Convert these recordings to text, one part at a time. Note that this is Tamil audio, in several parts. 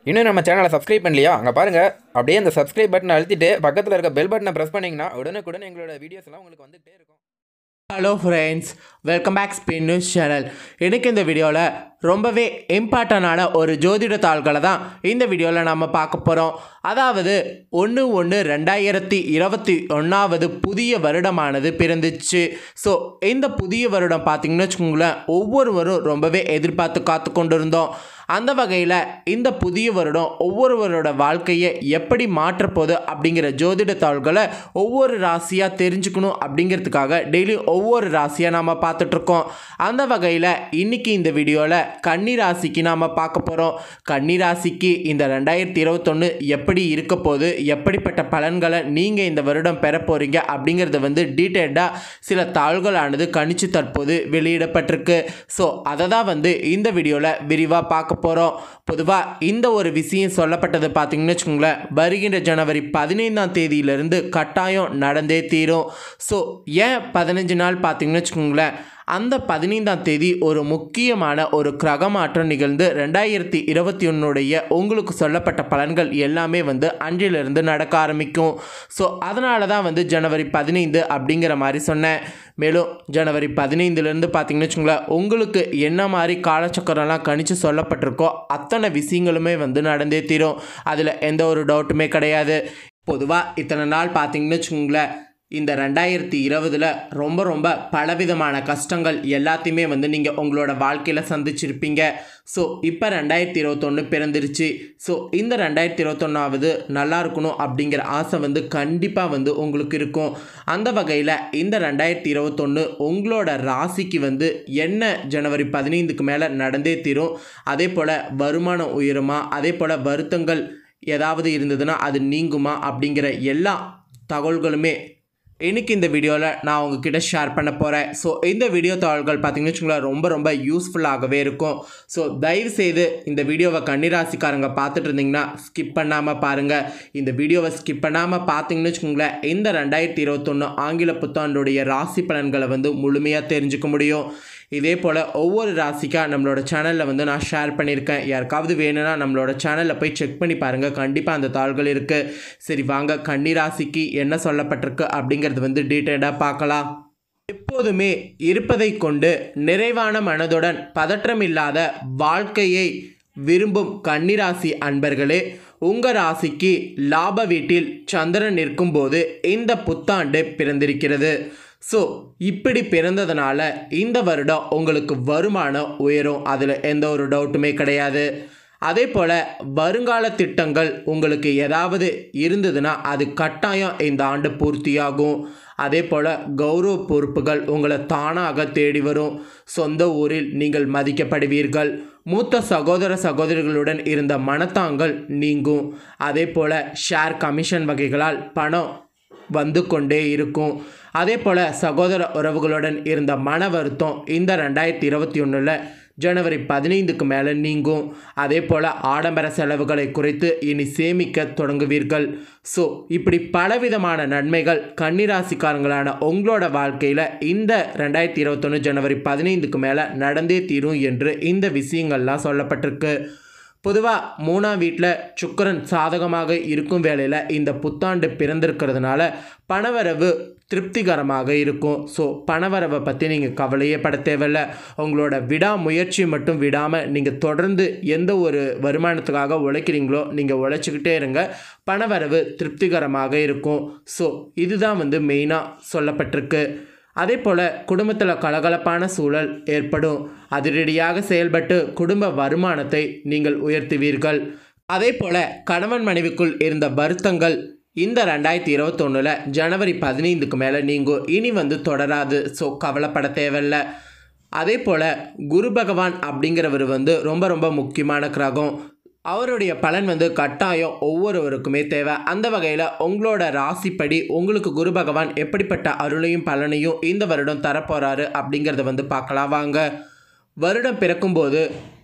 இன்னும் நம்ம சேனலை சப்ஸ்கிரைப் பண்ணலையா அங்கே பாருங்கள் அப்படியே அந்த சப்ஸ்கிரைப் பட்டனை அழுத்திட்டு பக்கத்தில் இருக்க பெல் பட்டனை ப்ரெஸ் பண்ணிங்கன்னா உடனுக்குடன் எங்களோட வீடியோஸ் எல்லாம் உங்களுக்கு வந்துகிட்டே இருக்கும் hello friends welcome back Spin News channel எனக்கு இந்த வீடியோவில் ரொம்பவே இம்பார்ட்டண்டான ஒரு ஜோதிட தாள்களை தான் இந்த வீடியோவில் நம்ம பார்க்க போகிறோம் அதாவது ஒன்று ஒன்று ரெண்டாயிரத்தி இருபத்தி ஒன்றாவது புதிய வருடமானது பிறந்துச்சு ஸோ இந்த புதிய வருடம் பார்த்திங்கன்னு வச்சுக்கோங்களேன் ஒவ்வொருவரும் ரொம்பவே எதிர்பார்த்து காத்து கொண்டிருந்தோம் அந்த வகையில் இந்த புதிய வருடம் ஒவ்வொருவரோட வாழ்க்கையை எப்படி மாற்றப்போகுது அப்படிங்கிற ஜோதிட தாள்களை ஒவ்வொரு ராசியாக தெரிஞ்சுக்கணும் அப்படிங்கிறதுக்காக டெய்லி ஒவ்வொரு ராசியாக நாம் பார்த்துட்ருக்கோம் அந்த வகையில் இன்னைக்கு இந்த வீடியோவில் கன்னி ராசிக்கு நாம் பார்க்க போகிறோம் கன்னி ராசிக்கு இந்த ரெண்டாயிரத்தி இருபத்தொன்று எப்படி இருக்க போகுது எப்படிப்பட்ட பலன்களை நீங்கள் இந்த வருடம் பெற போகிறீங்க அப்படிங்கிறத வந்து டீட்டெயில்டாக சில தாள்களானது கணிச்சு தற்போது வெளியிடப்பட்டிருக்கு ஸோ அதை தான் வந்து இந்த வீடியோவில் விரிவாக பார்க்க போகிறோம் பொதுவாக இந்த ஒரு விஷயம் சொல்லப்பட்டது பார்த்தீங்கன்னு வச்சுக்கோங்களேன் வருகின்ற ஜனவரி பதினைந்தாம் தேதியிலிருந்து கட்டாயம் நடந்தே தீரும் ஸோ ஏன் பதினஞ்சு நாள் பார்த்தீங்கன்னு வச்சுக்கோங்களேன் அந்த பதினைந்தாம் தேதி ஒரு முக்கியமான ஒரு கிரக மாற்றம் நிகழ்ந்து ரெண்டாயிரத்தி இருபத்தி ஒன்னுடைய உங்களுக்கு சொல்லப்பட்ட பலன்கள் எல்லாமே வந்து அன்றிலிருந்து நடக்க ஆரம்பிக்கும் ஸோ அதனால தான் வந்து ஜனவரி பதினைந்து அப்படிங்கிற மாதிரி சொன்னேன் மேலும் ஜனவரி பதினைந்துலேருந்து பார்த்தீங்கன்னு வச்சுங்களேன் உங்களுக்கு என்ன மாதிரி காலச்சக்கரம்லாம் கணிச்சு சொல்லப்பட்டிருக்கோ அத்தனை விஷயங்களுமே வந்து நடந்தே தீரும் அதில் எந்த ஒரு டவுட்டுமே கிடையாது பொதுவாக இத்தனை நாள் பார்த்தீங்கன்னு வச்சுக்கோங்களேன் இந்த ரெண்டாயிரத்தி இருபதில் ரொம்ப ரொம்ப பலவிதமான கஷ்டங்கள் எல்லாத்தையுமே வந்து நீங்கள் உங்களோட வாழ்க்கையில் சந்திச்சிருப்பீங்க ஸோ இப்போ ரெண்டாயிரத்தி இருபத்தொன்று பிறந்துருச்சு ஸோ இந்த ரெண்டாயிரத்தி இருபத்தொன்னாவது நல்லா இருக்கணும் அப்படிங்கிற ஆசை வந்து கண்டிப்பாக வந்து உங்களுக்கு இருக்கும் அந்த வகையில் இந்த ரெண்டாயிரத்தி இருபத்தொன்று உங்களோட ராசிக்கு வந்து என்ன ஜனவரி பதினைந்துக்கு மேலே நடந்தே தீரும் அதே போல் வருமானம் உயருமா அதே போல் வருத்தங்கள் ஏதாவது இருந்ததுன்னா அது நீங்குமா அப்படிங்கிற எல்லா தகவல்களுமே இன்னைக்கு இந்த வீடியோவில் நான் உங்ககிட்ட ஷேர் பண்ண போகிறேன் ஸோ இந்த வீடியோ தாள்கள் பார்த்தீங்கன்னு வச்சுக்கோங்களேன் ரொம்ப ரொம்ப யூஸ்ஃபுல்லாகவே இருக்கும் ஸோ தயவு செய்து இந்த வீடியோவை கன்னிராசிக்காரங்க பார்த்துட்டு இருந்தீங்கன்னா ஸ்கிப் பண்ணாமல் பாருங்கள் இந்த வீடியோவை ஸ்கிப் பண்ணாமல் பார்த்தீங்கன்னு வச்சுக்கோங்களேன் இந்த ரெண்டாயிரத்தி இருபத்தொன்று ஆங்கில புத்தாண்டுடைய ராசி பலன்களை வந்து முழுமையாக தெரிஞ்சுக்க முடியும் இதே போல் ஒவ்வொரு ராசிக்காக நம்மளோட சேனலில் வந்து நான் ஷேர் பண்ணியிருக்கேன் யாருக்காவது வேணும்னா நம்மளோட சேனலில் போய் செக் பண்ணி பாருங்கள் கண்டிப்பாக அந்த தாள்கள் இருக்குது சரி வாங்க கன்னி ராசிக்கு என்ன சொல்லப்பட்டிருக்கு அப்படிங்கிறது வந்து டீட்டெயிலாக பார்க்கலாம் எப்போதுமே இருப்பதை கொண்டு நிறைவான மனதுடன் பதற்றம் இல்லாத வாழ்க்கையை விரும்பும் கன்னிராசி அன்பர்களே உங்கள் ராசிக்கு லாப வீட்டில் சந்திரன் நிற்கும்போது இந்த புத்தாண்டு பிறந்திருக்கிறது ஸோ இப்படி பிறந்ததுனால இந்த வருடம் உங்களுக்கு வருமானம் உயரும் அதில் எந்த ஒரு டவுட்டுமே கிடையாது அதே போல் வருங்கால திட்டங்கள் உங்களுக்கு ஏதாவது இருந்ததுன்னா அது கட்டாயம் இந்த ஆண்டு பூர்த்தியாகும் அதே போல் கௌரவ பொறுப்புகள் உங்களை தானாக தேடி வரும் சொந்த ஊரில் நீங்கள் மதிக்கப்படுவீர்கள் மூத்த சகோதர சகோதரிகளுடன் இருந்த மனத்தாங்கள் நீங்கும் அதே போல் ஷேர் கமிஷன் வகைகளால் பணம் வந்து கொண்டே இருக்கும் அதே போல் சகோதர உறவுகளுடன் இருந்த மன வருத்தம் இந்த ரெண்டாயிரத்தி இருபத்தி ஒன்றில் ஜனவரி பதினைந்துக்கு மேலே நீங்கும் அதே போல் ஆடம்பர செலவுகளை குறைத்து இனி சேமிக்க தொடங்குவீர்கள் ஸோ இப்படி பலவிதமான நன்மைகள் கன்னிராசிக்காரங்களான உங்களோட வாழ்க்கையில் இந்த ரெண்டாயிரத்தி இருபத்தொன்று ஜனவரி பதினைந்துக்கு மேலே நடந்தே தீரும் என்று இந்த விஷயங்கள்லாம் சொல்லப்பட்டிருக்கு பொதுவாக மூணாம் வீட்டில் சுக்கரன் சாதகமாக இருக்கும் வேளையில் இந்த புத்தாண்டு பிறந்திருக்கிறதுனால பணவரவு திருப்திகரமாக இருக்கும் ஸோ பணவரவை பற்றி நீங்கள் கவலையே பட தேவையில்ல உங்களோட விடாமுயற்சி மட்டும் விடாமல் நீங்கள் தொடர்ந்து எந்த ஒரு வருமானத்துக்காக உழைக்கிறீங்களோ நீங்கள் உழைச்சிக்கிட்டே இருங்க பணவரவு திருப்திகரமாக இருக்கும் ஸோ இதுதான் வந்து மெயினாக சொல்லப்பட்டிருக்கு அதே போல் குடும்பத்தில் கலகலப்பான சூழல் ஏற்படும் அதிரடியாக செயல்பட்டு குடும்ப வருமானத்தை நீங்கள் உயர்த்துவீர்கள் அதே போல் கணவன் மனைவிக்குள் இருந்த வருத்தங்கள் இந்த ரெண்டாயிரத்தி இருபத்தொன்னில் ஜனவரி பதினைந்துக்கு மேலே நீங்கும் இனி வந்து தொடராது ஸோ கவலைப்பட தேவையில்ல அதே போல் குரு பகவான் அப்படிங்கிறவர் வந்து ரொம்ப ரொம்ப முக்கியமான கிரகம் அவருடைய பலன் வந்து கட்டாயம் ஒவ்வொருவருக்குமே தேவை அந்த வகையில் உங்களோட ராசிப்படி உங்களுக்கு குரு பகவான் எப்படிப்பட்ட அருளையும் பலனையும் இந்த வருடம் தரப்போகிறாரு அப்படிங்கிறத வந்து பார்க்கலாம் வாங்க வருடம் பிறக்கும்போது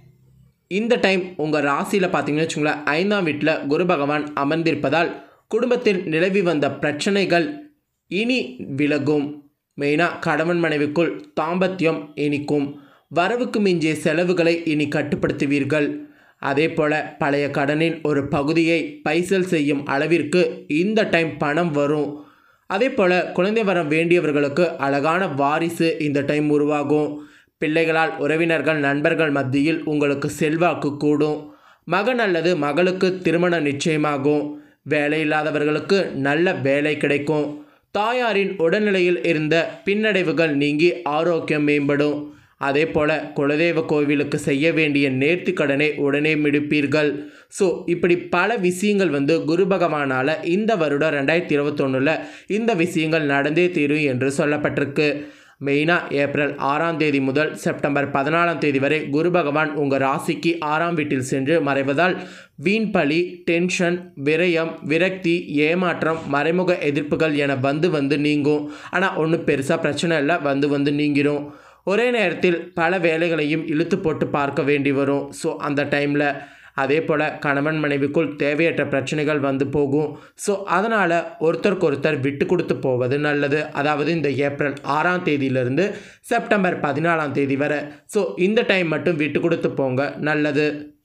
இந்த டைம் உங்கள் ராசியில் பார்த்தீங்கன்னு வச்சுங்களேன் ஐந்தாம் வீட்டில் குரு பகவான் அமர்ந்திருப்பதால் குடும்பத்தில் நிலவி வந்த பிரச்சனைகள் இனி விலகும் மெயினாக கணவன் மனைவிக்குள் தாம்பத்தியம் இனிக்கும் வரவுக்கு மிஞ்சிய செலவுகளை இனி கட்டுப்படுத்துவீர்கள் அதே போல் பழைய கடனின் ஒரு பகுதியை பைசல் செய்யும் அளவிற்கு இந்த டைம் பணம் வரும் அதே போல் குழந்தை வரம் வேண்டியவர்களுக்கு அழகான வாரிசு இந்த டைம் உருவாகும் பிள்ளைகளால் உறவினர்கள் நண்பர்கள் மத்தியில் உங்களுக்கு செல்வாக்கு கூடும் மகன் அல்லது மகளுக்கு திருமணம் நிச்சயமாகும் வேலை இல்லாதவர்களுக்கு நல்ல வேலை கிடைக்கும் தாயாரின் உடல்நிலையில் இருந்த பின்னடைவுகள் நீங்கி ஆரோக்கியம் மேம்படும் அதே போல் குலதெய்வ கோவிலுக்கு செய்ய வேண்டிய நேர்த்தி கடனை உடனே மிடுப்பீர்கள் ஸோ இப்படி பல விஷயங்கள் வந்து குரு பகவானால் இந்த வருடம் ரெண்டாயிரத்தி இருபத்தொன்னில் இந்த விஷயங்கள் நடந்தே தீரும் என்று சொல்லப்பட்டிருக்கு மெயினாக ஏப்ரல் ஆறாம் தேதி முதல் செப்டம்பர் பதினாலாம் தேதி வரை குரு பகவான் உங்கள் ராசிக்கு ஆறாம் வீட்டில் சென்று மறைவதால் வீண்பலி டென்ஷன் விரயம் விரக்தி ஏமாற்றம் மறைமுக எதிர்ப்புகள் என வந்து வந்து நீங்கும் ஆனால் ஒன்றும் பெருசாக பிரச்சனை இல்லை வந்து வந்து நீங்கிடும் ஒரே நேரத்தில் பல வேலைகளையும் இழுத்து போட்டு பார்க்க வேண்டி வரும் ஸோ அந்த டைமில் அதே போல் கணவன் மனைவிக்குள் தேவையற்ற பிரச்சனைகள் வந்து போகும் ஸோ அதனால் ஒருத்தருக்கு ஒருத்தர் விட்டு கொடுத்து போவது நல்லது அதாவது இந்த ஏப்ரல் ஆறாம் தேதியிலிருந்து செப்டம்பர் பதினாலாம் தேதி வரை ஸோ இந்த டைம் மட்டும் விட்டு கொடுத்து போங்க நல்லது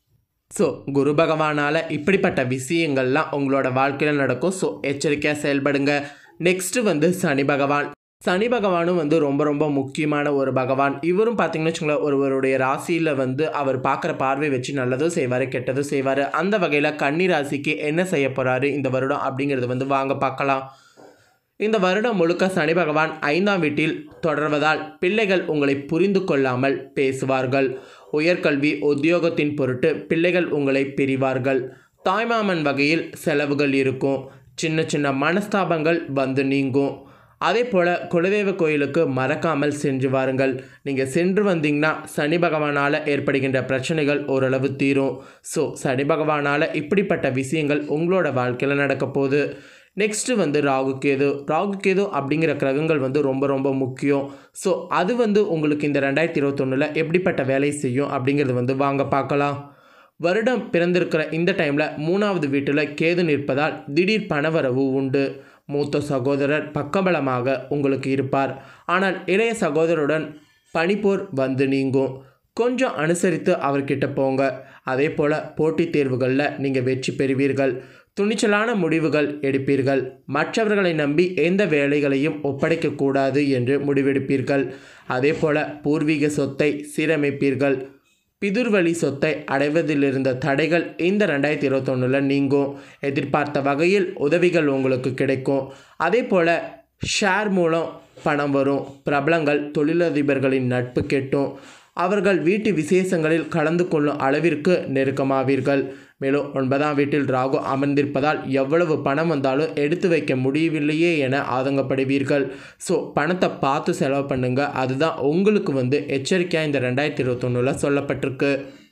ஸோ குரு பகவானால் இப்படிப்பட்ட விஷயங்கள்லாம் உங்களோட வாழ்க்கையில் நடக்கும் ஸோ எச்சரிக்கையாக செயல்படுங்க நெக்ஸ்ட்டு வந்து சனி பகவான் சனி பகவானும் வந்து ரொம்ப ரொம்ப முக்கியமான ஒரு பகவான் இவரும் பார்த்தீங்கன்னு வச்சுங்களேன் ஒருவருடைய ராசியில் வந்து அவர் பார்க்குற பார்வை வச்சு நல்லதும் செய்வார் கெட்டதும் செய்வார் அந்த வகையில் கன்னி ராசிக்கு என்ன செய்ய போகிறாரு இந்த வருடம் அப்படிங்கிறது வந்து வாங்க பார்க்கலாம் இந்த வருடம் முழுக்க சனி பகவான் ஐந்தாம் வீட்டில் தொடர்வதால் பிள்ளைகள் உங்களை புரிந்து கொள்ளாமல் பேசுவார்கள் உயர்கல்வி உத்தியோகத்தின் பொருட்டு பிள்ளைகள் உங்களை பிரிவார்கள் தாய்மாமன் வகையில் செலவுகள் இருக்கும் சின்ன சின்ன மனஸ்தாபங்கள் வந்து நீங்கும் அதே போல் குலதெய்வ கோயிலுக்கு மறக்காமல் சென்று வாருங்கள் நீங்கள் சென்று வந்தீங்கன்னா சனி பகவானால் ஏற்படுகின்ற பிரச்சனைகள் ஓரளவு தீரும் ஸோ சனி பகவானால் இப்படிப்பட்ட விஷயங்கள் உங்களோட வாழ்க்கையில் நடக்க போகுது நெக்ஸ்ட்டு வந்து ராகு கேது ராகு கேது அப்படிங்கிற கிரகங்கள் வந்து ரொம்ப ரொம்ப முக்கியம் ஸோ அது வந்து உங்களுக்கு இந்த ரெண்டாயிரத்தி இருபத்தொன்னில் எப்படிப்பட்ட வேலை செய்யும் அப்படிங்கிறது வந்து வாங்க பார்க்கலாம் வருடம் பிறந்திருக்கிற இந்த டைமில் மூணாவது வீட்டில் கேது நிற்பதால் திடீர் பணவரவு உண்டு மூத்த சகோதரர் பக்கபலமாக உங்களுக்கு இருப்பார் ஆனால் இளைய சகோதரருடன் பனிப்போர் வந்து நீங்கும் கொஞ்சம் அனுசரித்து அவர்கிட்ட போங்க அதே போல் போட்டித் தேர்வுகளில் நீங்கள் வெற்றி பெறுவீர்கள் துணிச்சலான முடிவுகள் எடுப்பீர்கள் மற்றவர்களை நம்பி எந்த வேலைகளையும் ஒப்படைக்கக்கூடாது என்று முடிவெடுப்பீர்கள் அதே போல் பூர்வீக சொத்தை சீரமைப்பீர்கள் பிதுர்வழி சொத்தை அடைவதிலிருந்த தடைகள் இந்த ரெண்டாயிரத்தி இருபத்தொன்னில் நீங்கும் எதிர்பார்த்த வகையில் உதவிகள் உங்களுக்கு கிடைக்கும் அதே போல் ஷேர் மூலம் பணம் வரும் பிரபலங்கள் தொழிலதிபர்களின் நட்பு கெட்டும் அவர்கள் வீட்டு விசேஷங்களில் கலந்து கொள்ளும் அளவிற்கு நெருக்கமாவீர்கள் மேலும் ஒன்பதாம் வீட்டில் ராகு அமர்ந்திருப்பதால் எவ்வளவு பணம் வந்தாலும் எடுத்து வைக்க முடியவில்லையே என ஆதங்கப்படுவீர்கள் ஸோ பணத்தை பார்த்து செலவு பண்ணுங்க அதுதான் உங்களுக்கு வந்து எச்சரிக்கையாக இந்த ரெண்டாயிரத்தி இருபத்தொன்னில் சொல்லப்பட்டிருக்கு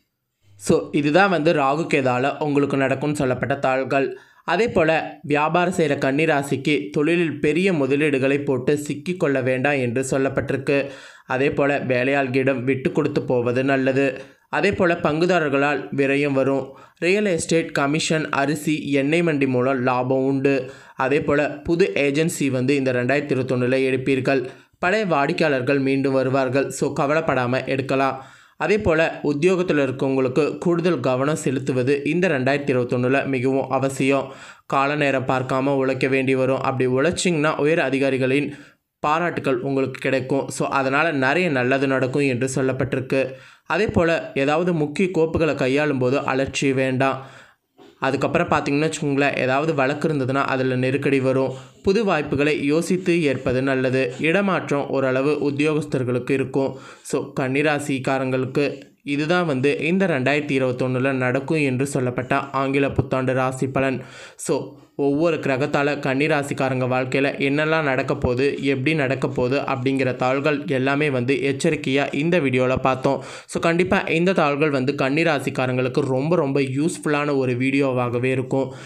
ஸோ இதுதான் வந்து ராகு கேதால உங்களுக்கு நடக்கும்னு சொல்லப்பட்ட தாள்கள் அதே போல் வியாபாரம் செய்கிற கன்னிராசிக்கு தொழிலில் பெரிய முதலீடுகளை போட்டு சிக்கி கொள்ள வேண்டாம் என்று சொல்லப்பட்டிருக்கு அதே போல் வேலையாள்களிடம் விட்டு கொடுத்து போவது நல்லது அதே போல் பங்குதாரர்களால் விரயம் வரும் ரியல் எஸ்டேட் கமிஷன் அரிசி எண்ணெய் மண்டி மூலம் லாபம் உண்டு அதே போல் புது ஏஜென்சி வந்து இந்த ரெண்டாயிரத்தி இருபத்தொன்னில் எடுப்பீர்கள் பழைய வாடிக்கையாளர்கள் மீண்டும் வருவார்கள் ஸோ கவலைப்படாமல் எடுக்கலாம் அதே போல் உத்தியோகத்தில் இருக்கவங்களுக்கு கூடுதல் கவனம் செலுத்துவது இந்த ரெண்டாயிரத்தி இருபத்தொன்னில் மிகவும் அவசியம் கால நேரம் பார்க்காம உழைக்க வேண்டி வரும் அப்படி உழைச்சிங்கன்னா உயர் அதிகாரிகளின் பாராட்டுகள் உங்களுக்கு கிடைக்கும் ஸோ அதனால் நிறைய நல்லது நடக்கும் என்று சொல்லப்பட்டிருக்கு அதே போல் ஏதாவது முக்கிய கோப்புகளை கையாளும் போது அலட்சி வேண்டாம் அதுக்கப்புறம் பார்த்தீங்கன்னு வச்சுக்கோங்களேன் ஏதாவது வழக்கு இருந்ததுன்னா அதில் நெருக்கடி வரும் புது வாய்ப்புகளை யோசித்து ஏற்பது நல்லது இடமாற்றம் ஓரளவு உத்தியோகஸ்தர்களுக்கு இருக்கும் ஸோ கன்னிராசிக்காரங்களுக்கு இதுதான் வந்து இந்த ரெண்டாயிரத்தி இருபத்தொன்னில் நடக்கும் என்று சொல்லப்பட்ட ஆங்கில புத்தாண்டு ராசி பலன் ஸோ ஒவ்வொரு கிரகத்தால் கன்னிராசிக்காரங்க வாழ்க்கையில் என்னெல்லாம் நடக்க போகுது எப்படி நடக்க போகுது அப்படிங்கிற தாள்கள் எல்லாமே வந்து எச்சரிக்கையாக இந்த வீடியோவில் பார்த்தோம் ஸோ கண்டிப்பாக இந்த தாள்கள் வந்து கன்னிராசிக்காரங்களுக்கு ரொம்ப ரொம்ப யூஸ்ஃபுல்லான ஒரு வீடியோவாகவே இருக்கும்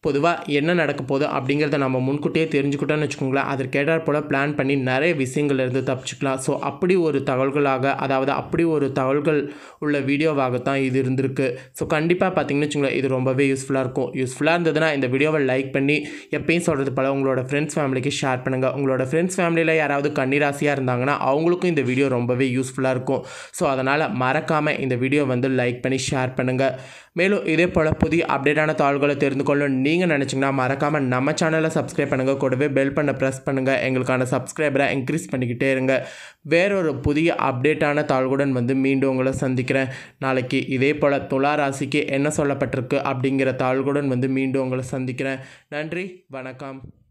பொதுவாக என்ன நடக்க போகுது அப்படிங்கிறத நம்ம முன்கூட்டியே தெரிஞ்சுக்கிட்டோம்னு வச்சுக்கோங்களேன் அதற்கேட்டார் போல் பிளான் பண்ணி நிறைய விஷயங்கள் இருந்து தப்பிச்சுக்கலாம் ஸோ அப்படி ஒரு தகவல்களாக அதாவது அப்படி ஒரு தகவல்கள் உள்ள வீடியோவாகத்தான் இது இருந்திருக்கு ஸோ கண்டிப்பாக பார்த்தீங்கன்னு வச்சுக்கோங்களேன் இது ரொம்பவே யூஸ்ஃபுல்லாக இருக்கும் யூஸ்ஃபுல்லாக இருந்ததுன்னா இந்த வீடியோவை லைக் பண்ணி எப்பயும் சொல்கிறது போல் உங்களோட ஃப்ரெண்ட்ஸ் ஃபேமிலிக்கு ஷேர் பண்ணுங்கள் உங்களோட ஃப்ரெண்ட்ஸ் ஃபேமிலியில் யாராவது கன்னிராசியாக இருந்தாங்கன்னா அவங்களுக்கும் இந்த வீடியோ ரொம்பவே யூஸ்ஃபுல்லாக இருக்கும் ஸோ அதனால் மறக்காமல் இந்த வீடியோ வந்து லைக் பண்ணி ஷேர் பண்ணுங்கள் மேலும் இதே போல் புதிய அப்டேட்டான தாள்களை தெரிந்து கொள்ளணும் நீங்கள் நினச்சிங்கன்னா மறக்காமல் நம்ம சேனலை சப்ஸ்கிரைப் பண்ணுங்கள் கூடவே பெல் பண்ண ப்ரெஸ் பண்ணுங்கள் எங்களுக்கான சப்ஸ்கிரைபரை இன்க்ரீஸ் பண்ணிக்கிட்டே இருங்க வேறொரு புதிய அப்டேட்டான தாள்களுடன் வந்து மீண்டும் உங்களை சந்திக்கிறேன் நாளைக்கு இதே போல் துலா ராசிக்கு என்ன சொல்லப்பட்டிருக்கு அப்படிங்கிற தாள்களுடன் வந்து மீண்டும் உங்களை சந்திக்கிறேன் நன்றி வணக்கம்